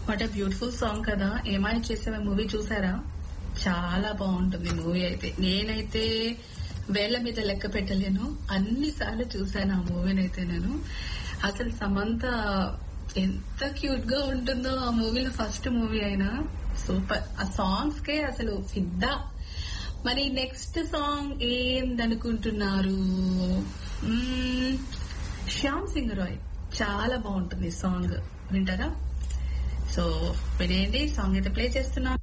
what a beautiful song కదా ఏమైనా చేసావా మూవీ చూసారా చాలా బాగుంటుంది మూవీ అయితే నేనైతే వేళ్ల మీద లెక్క పెట్టలేను అన్ని సార్లు చూసాను ఆ మూవీని అయితే నేను అసలు సమంత ఎంత క్యూట్ గా ఉంటుందో ఆ మూవీలో ఫస్ట్ మూవీ అయినా సూపర్ ఆ సాంగ్స్ కే అసలు ఫిద్దా మరి నెక్స్ట్ సాంగ్ ఏందనుకుంటున్నారు మ్మ్, శ్యామ్ సింగ్ రాయ్ చాలా బాగుంటుంది సాంగ్ వింటారా సో వినేయండి సాంగ్ అయితే ప్లే చేస్తున్నాను